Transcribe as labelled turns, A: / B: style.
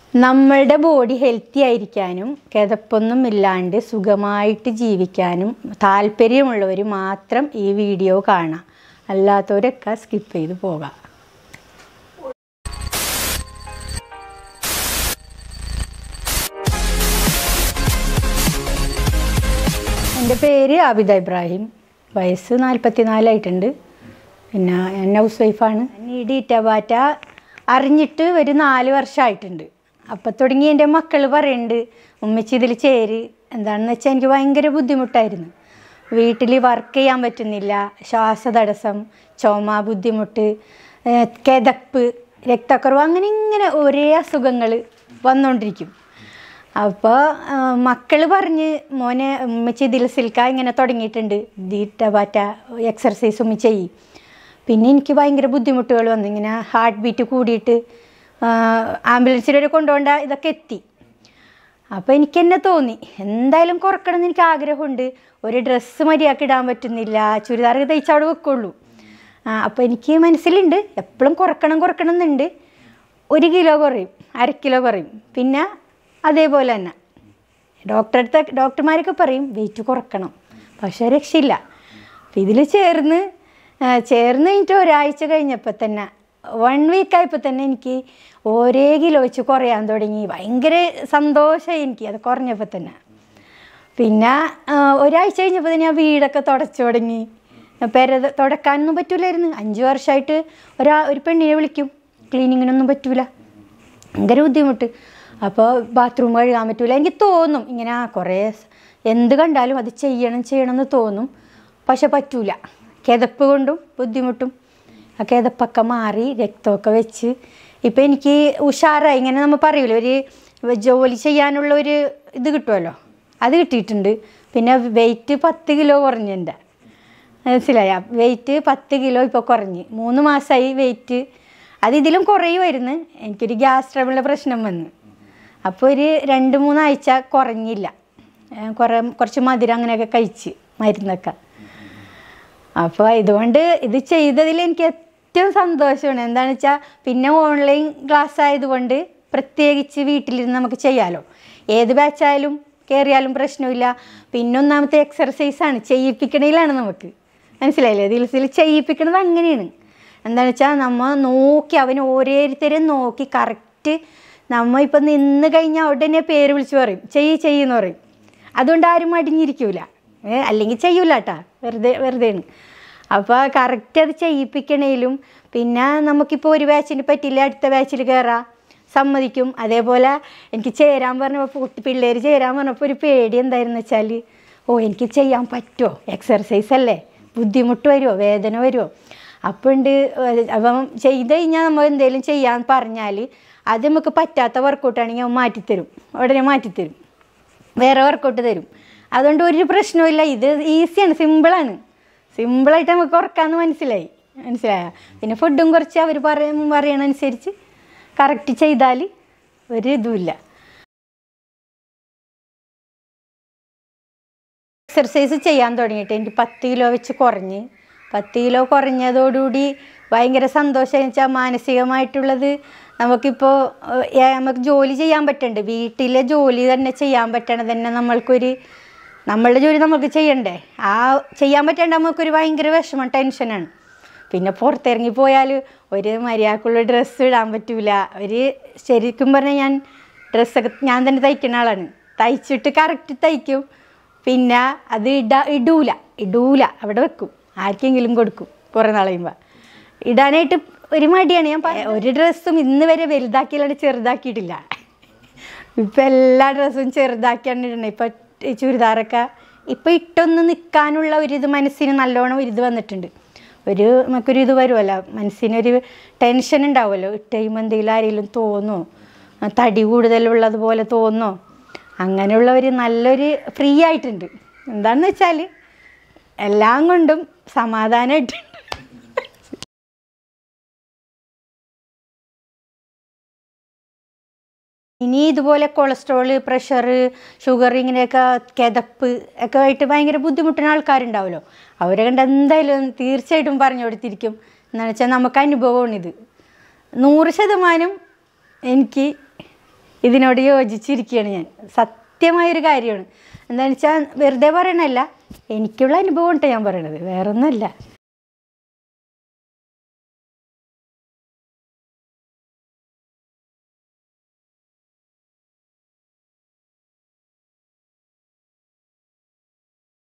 A: നമ്മളുടെ body healthy ആയിരിക്കാനും കിതപ്പൊന്നും ഇല്ലാണ്ട് സുഖമായിട്ട് ജീവിക്കാനും താല്പര്യമുള്ളവർ മാത്രം ഈ വീഡിയോ കാണാം അല്ലാത്തവരൊക്കെ സ്കിപ്പ് ചെയ്ത് പോകാം എൻ്റെ പേര് ആബിദ ഇബ്രാഹിം വയസ്സ് നാൽപ്പത്തി നാലായിട്ടുണ്ട് പിന്നെ ഞാൻ ഹൗസ് വൈഫാണ് ഈ ഡീറ്റബാറ്റ അറിഞ്ഞിട്ട് ഒരു നാല് വർഷമായിട്ടുണ്ട് അപ്പം തുടങ്ങി എൻ്റെ മക്കൾ പറയുന്നുണ്ട് ഉമ്മച്ചി ഇതിൽ ചേര് എന്താണെന്ന് വെച്ചാൽ എനിക്ക് ഭയങ്കര ബുദ്ധിമുട്ടായിരുന്നു വീട്ടിൽ വർക്ക് ചെയ്യാൻ പറ്റുന്നില്ല ശ്വാസതടസ്സം ചുമ ബുദ്ധിമുട്ട് ഏഹ് കിതപ്പ് രക്തക്കുറവ് അങ്ങനെ ഇങ്ങനെ ഒരേ അസുഖങ്ങൾ വന്നുകൊണ്ടിരിക്കും അപ്പോൾ മക്കൾ പറഞ്ഞ് മോനെ ഉമ്മച്ചി ഇതിൽ സിൽക്ക ഇങ്ങനെ തുടങ്ങിയിട്ടുണ്ട് ദീട്ട പാറ്റ എക്സർസൈസ് ഉമ്മ ചെയ്യും പിന്നെ എനിക്ക് ഭയങ്കര ബുദ്ധിമുട്ടുകൾ വന്നു ഇങ്ങനെ ഹാർട്ട് ബീറ്റ് കൂടിയിട്ട് ആംബുലൻസിൽ വരെ കൊണ്ടുപോകേണ്ട ഇതൊക്കെ എത്തി അപ്പോൾ എനിക്ക് തന്നെ തോന്നി എന്തായാലും കുറക്കണം എന്ന് എനിക്ക് ആഗ്രഹമുണ്ട് ഒരു ഡ്രസ്സ് മര്യാദക്ക് ഇടാൻ പറ്റുന്നില്ല ചുരിദാർ തയ്ച്ച് അവിടെ വെക്കുള്ളൂ അപ്പോൾ എനിക്ക് മനസ്സിലുണ്ട് എപ്പോഴും കുറക്കണം കുറക്കണം എന്നുണ്ട് ഒരു കിലോ കുറയും അര കിലോ കുറയും പിന്നെ അതേപോലെ തന്നെ ഡോക്ടറെ അടുത്ത് ഡോക്ടർമാരൊക്കെ പറയും വെയിറ്റ് കുറക്കണം പക്ഷേ രക്ഷയില്ല അപ്പം ഇതിൽ ചേർന്ന് ആ, ചേർന്ന് കഴിഞ്ഞിട്ട് ഒരാഴ്ച കഴിഞ്ഞപ്പോൾ തന്നെ വൺ വീക്ക് ആയപ്പോൾ തന്നെ എനിക്ക് ഒരേ കിലോ വെച്ച് കുറയാൻ തുടങ്ങി ഭയങ്കര സന്തോഷമായി എനിക്ക് അത് കുറഞ്ഞപ്പോൾ തന്നെ പിന്നെ ആ, ഒരാഴ്ച കഴിഞ്ഞപ്പോൾ തന്നെ ഞാൻ വീടൊക്കെ തുടച്ചു തുടങ്ങി പെര തുടക്കാനൊന്നും പറ്റൂലായിരുന്നു അഞ്ച് വർഷമായിട്ട് ഒരാ ഒരു പെണ്ണിനെ വിളിക്കും ക്ലീനിങ്ങിനൊന്നും പറ്റൂല ഭയങ്കര ബുദ്ധിമുട്ട് അപ്പോൾ ബാത്റൂം കഴുകാൻ പറ്റൂല എനിക്ക് തോന്നും ഇങ്ങനെ കുറേ സ് എന്ത് കണ്ടാലും അത് ചെയ്യണം ചെയ്യണം എന്ന് തോന്നും പക്ഷെ പറ്റൂല കിതപ്പ് കൊണ്ടും ബുദ്ധിമുട്ടും ആ കിതപ്പൊക്കെ മാറി രക്തമൊക്കെ വെച്ച് ഇപ്പം എനിക്ക് ഉഷാറായി ഇങ്ങനെ നമ്മൾ പറയൂലേ ഒരു ജോലി ചെയ്യാനുള്ള ഒരു ഇത് കിട്ടുമല്ലോ അത് കിട്ടിയിട്ടുണ്ട് പിന്നെ വെയിറ്റ് പത്ത് കിലോ കുറഞ്ഞെൻ്റെ മനസ്സിലായ വെയിറ്റ് പത്ത് കിലോ ഇപ്പോൾ കുറഞ്ഞ് മൂന്ന് മാസമായി വെയിറ്റ് അത് ഇതിലും കുറയുമായിരുന്നു എനിക്കൊരു ഗ്യാസ് ട്രബിളിൻ്റെ പ്രശ്നം വന്ന് അപ്പോൾ ഒരു രണ്ട് മൂന്നാഴ്ച കുറഞ്ഞില്ല ഏ, കുറേ കുറച്ച് മധുരം അങ്ങനെയൊക്കെ കഴിച്ച് മരുന്നൊക്കെ അപ്പോൾ ഇതുകൊണ്ട് ഇത് ചെയ്തതിൽ എനിക്ക് ഏറ്റവും സന്തോഷമാണ് എന്താണെന്ന് വെച്ചാൽ പിന്നെ ഓൺലൈൻ ക്ലാസ് ആയതുകൊണ്ട് പ്രത്യേകിച്ച് വീട്ടിലിരുന്ന് നമുക്ക് ചെയ്യാമല്ലോ ഏത് ബാച്ചായാലും കയറിയാലും പ്രശ്നമില്ല പിന്നെ ഒന്നാമത്തെ എക്സർസൈസാണ് ചെയ്യിപ്പിക്കണതിലാണ് നമുക്ക് മനസ്സിലായില്ലേ ഇതിൽ ചെയ്യിപ്പിക്കണത് അങ്ങനെയാണ് എന്താണെന്ന് വെച്ചാൽ നമ്മൾ നോക്കി അവൻ ഓരോരുത്തരും നോക്കി കറക്റ്റ് നമ്മൾ ഇപ്പം നിന്ന് കഴിഞ്ഞാൽ ഉടനെ പേര് വിളിച്ച് പറയും ചെയ്യ് ചെയ്യുമെന്ന് പറയും അതുകൊണ്ട് ആരും അടിഞ്ഞിരിക്കൂല ഏ, അല്ലെങ്കിൽ ചെയ്യൂല കേട്ടാ വെറുതെ വെറുതെയാണ് അപ്പോൾ കറക്റ്റ് അത് ചെയ്യിപ്പിക്കണേലും പിന്നെ നമുക്കിപ്പോൾ ഒരു ബാച്ചിന് പറ്റില്ല അടുത്ത ബാച്ചിൽ കയറാം സമ്മതിക്കും അതേപോലെ എനിക്ക് ചേരാൻ പറഞ്ഞപ്പോൾ കുട്ടി പിള്ളേർ ചേരാൻ പറഞ്ഞപ്പോൾ ഒരു പേടി എന്തായിരുന്നു വെച്ചാൽ ഓ എനിക്ക് ചെയ്യാൻ പറ്റുമോ എക്സർസൈസ് അല്ലേ ബുദ്ധിമുട്ട് വരുമോ വേദന വരുമോ അപ്പോൾ ഉണ്ട് അപ്പം ചെയ്ത് കഴിഞ്ഞാൽ നമ്മൾ എന്തെങ്കിലും ചെയ്യാൻ പറഞ്ഞാൽ അത് നമുക്ക് പറ്റാത്ത വർക്കൗട്ടാണെങ്കിൽ അവൻ മാറ്റിത്തരും ഉടനെ മാറ്റിത്തരും വേറെ വർക്കൗട്ട് തരും അതുകൊണ്ട് ഒരു പ്രശ്നവുമില്ല ഇത് ഈസിയാണ് സിമ്പിളാണ് സിമ്പിളായിട്ട് നമുക്ക് കുറക്കാമെന്ന് മനസ്സിലായി മനസ്സിലായ പിന്നെ ഫുഡും കുറച്ച് അവർ പറയും പറയണനുസരിച്ച് കറക്റ്റ് ചെയ്താൽ ഒരു ഇതുമില്ല എക്സർസൈസ് ചെയ്യാൻ തുടങ്ങിയിട്ട് എനിക്ക് പത്ത് കിലോ വെച്ച് കുറഞ്ഞ് പത്ത് കിലോ കുറഞ്ഞതോടുകൂടി ഭയങ്കര സന്തോഷം വെച്ചാൽ മാനസികമായിട്ടുള്ളത് നമുക്കിപ്പോൾ ഏഹ്, നമുക്ക് ജോലി ചെയ്യാൻ പറ്റുന്നുണ്ട് വീട്ടിലെ ജോലി തന്നെ ചെയ്യാൻ പറ്റണത് തന്നെ നമ്മൾക്കൊരു നമ്മളുടെ ജോലി നമുക്ക് ചെയ്യണ്ടേ ആ ചെയ്യാൻ പറ്റാണ്ട് നമുക്കൊരു ഭയങ്കര വിഷമം ടെൻഷനാണ് പിന്നെ പുറത്തിറങ്ങി പോയാൽ ഒരു മര്യാദക്കുള്ള ഡ്രസ്സ് ഇടാൻ പറ്റൂല ഒരു ശരിക്കും പറഞ്ഞാൽ ഞാൻ ഡ്രസ്സൊക്കെ ഞാൻ തന്നെ തയ്ക്കുന്ന ആളാണ് തയ്ച്ചിട്ട് കറക്റ്റ് തയ്ക്കും പിന്നെ അത് ഇട ഇടൂല ഇടൂല അവിടെ വെക്കും ആർക്കെങ്കിലും കൊടുക്കും കുറേ നാൾ കഴിയുമ്പോൾ ഇടാനായിട്ട് ഒരു മടിയാണ് ഞാൻ പറ- ഒരു ഡ്രസ്സും ഇന്ന് വരെ വലുതാക്കിയല്ലാണ്ട് ചെറുതാക്കിയിട്ടില്ല ഇപ്പം എല്ലാ ഡ്രസ്സും ചെറുതാക്കിയാണ് ഇടണേ ഇപ്പം ഈ ചുരിദാറൊക്കെ ഇപ്പം ഇട്ടൊന്ന് നിൽക്കാനുള്ള ഒരു ഇത് മനസ്സിന് നല്ലോണം ഒരു ഇത് വന്നിട്ടുണ്ട് ഒരു നമുക്കൊരു ഇത് വരുമല്ലോ മനസ്സിനൊരു ടെൻഷൻ ഉണ്ടാവുമല്ലോ ഇട്ട് കഴിയുമ്പോൾ എന്തെങ്കിലും ആരെങ്കിലും തോന്നുമോ ആ, തടി കൂടുതലുള്ളതുപോലെ തോന്നുമോ അങ്ങനെയുള്ള ഒരു നല്ലൊരു ഫ്രീ ആയിട്ടുണ്ട് എന്താണെന്ന് വെച്ചാൽ എല്ലാം കൊണ്ടും സമാധാനമായിട്ടുണ്ട് ഇനി ഇതുപോലെ കൊളസ്ട്രോള് പ്രഷർ ഷുഗർ ഇങ്ങനെയൊക്കെ കിതപ്പ് ഒക്കെ ആയിട്ട് ഭയങ്കര ബുദ്ധിമുട്ടുന്ന ആൾക്കാരുണ്ടാവുമല്ലോ അവരെ കണ്ട് എന്തായാലും തീർച്ചയായിട്ടും പറഞ്ഞു കൊടുത്തിരിക്കും എന്താണെന്ന് വെച്ചാൽ നമുക്ക് അനുഭവമാണ് ഇത് നൂറ് ശതമാനം എനിക്ക് ഇതിനോട് യോജിച്ചിരിക്കുകയാണ് ഞാൻ സത്യമായൊരു കാര്യമാണ് എന്താണെന്ന് വെച്ചാൽ വെറുതെ പറയണല്ല എനിക്കുള്ള അനുഭവം ഉണ്ട് ഞാൻ പറയണത് വേറൊന്നുമല്ല